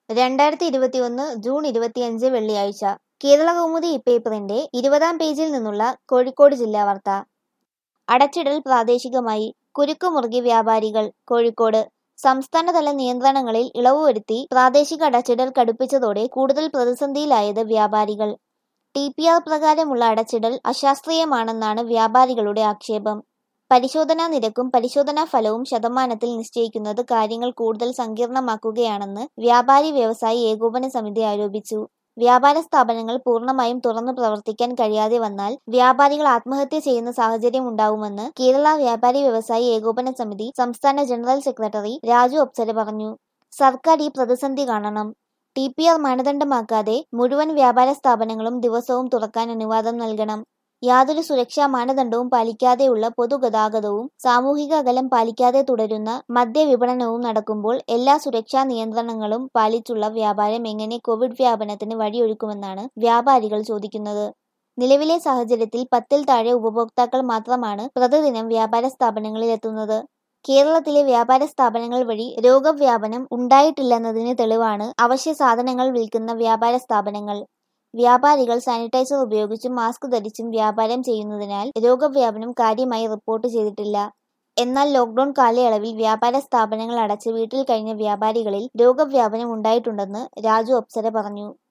രണ്ടായിരത്തി ഇരുപത്തിയൊന്ന് ജൂൺ ഇരുപത്തിയഞ്ച് വെള്ളിയാഴ്ച കേരളകൗമുദി ഇപ്പേപ്പറിന്റെ ഇരുപതാം പേജിൽ നിന്നുള്ള കോഴിക്കോട് ജില്ലാ വാർത്ത അടച്ചിടൽ പ്രാദേശികമായി കുരുക്കുമുറുകി വ്യാപാരികൾ കോഴിക്കോട് സംസ്ഥാനതല നിയന്ത്രണങ്ങളിൽ ഇളവ് വരുത്തി പ്രാദേശിക അടച്ചിടൽ കടുപ്പിച്ചതോടെ കൂടുതൽ പ്രതിസന്ധിയിലായത് വ്യാപാരികൾ ടി പി ആർ പ്രകാരമുള്ള അടച്ചിടൽ അശാസ്ത്രീയമാണെന്നാണ് വ്യാപാരികളുടെ ആക്ഷേപം പരിശോധനാ നിരക്കും പരിശോധനാ ഫലവും ശതമാനത്തിൽ നിശ്ചയിക്കുന്നത് കാര്യങ്ങൾ കൂടുതൽ സങ്കീർണമാക്കുകയാണെന്ന് വ്യാപാരി വ്യവസായി ഏകോപന സമിതി ആരോപിച്ചു വ്യാപാര സ്ഥാപനങ്ങൾ പൂർണ്ണമായും തുറന്നു പ്രവർത്തിക്കാൻ കഴിയാതെ വന്നാൽ വ്യാപാരികൾ ആത്മഹത്യ ചെയ്യുന്ന സാഹചര്യം ഉണ്ടാവുമെന്ന് കേരള വ്യാപാരി വ്യവസായി ഏകോപന സമിതി സംസ്ഥാന ജനറൽ സെക്രട്ടറി രാജു അപ്സര പറഞ്ഞു സർക്കാർ ഈ പ്രതിസന്ധി കാണണം ടി പി ആർ മാനദണ്ഡമാക്കാതെ മുഴുവൻ വ്യാപാര സ്ഥാപനങ്ങളും ദിവസവും തുറക്കാൻ അനുവാദം നൽകണം യാതൊരു സുരക്ഷാ മാനദണ്ഡവും പാലിക്കാതെയുള്ള പൊതുഗതാഗതവും സാമൂഹിക അകലം പാലിക്കാതെ തുടരുന്ന മദ്യവിപണനവും നടക്കുമ്പോൾ എല്ലാ സുരക്ഷാ നിയന്ത്രണങ്ങളും പാലിച്ചുള്ള വ്യാപാരം എങ്ങനെ കോവിഡ് വ്യാപനത്തിന് വഴിയൊരുക്കുമെന്നാണ് വ്യാപാരികൾ ചോദിക്കുന്നത് നിലവിലെ സാഹചര്യത്തിൽ പത്തിൽ താഴെ ഉപഭോക്താക്കൾ മാത്രമാണ് പ്രതിദിനം വ്യാപാര സ്ഥാപനങ്ങളിൽ എത്തുന്നത് കേരളത്തിലെ വ്യാപാര സ്ഥാപനങ്ങൾ വഴി രോഗവ്യാപനം ഉണ്ടായിട്ടില്ലെന്നതിന് തെളിവാണ് അവശ്യ സാധനങ്ങൾ വിൽക്കുന്ന വ്യാപാര സ്ഥാപനങ്ങൾ വ്യാപാരികൾ സാനിറ്റൈസർ ഉപയോഗിച്ചും മാസ്ക് ധരിച്ചും വ്യാപാരം ചെയ്യുന്നതിനാൽ രോഗവ്യാപനം കാര്യമായി റിപ്പോർട്ട് ചെയ്തിട്ടില്ല എന്നാൽ ലോക്ഡൌൺ കാലയളവിൽ വ്യാപാര സ്ഥാപനങ്ങൾ അടച്ച് വീട്ടിൽ കഴിഞ്ഞ വ്യാപാരികളിൽ രോഗവ്യാപനം ഉണ്ടായിട്ടുണ്ടെന്ന് രാജു അപ്സര പറഞ്ഞു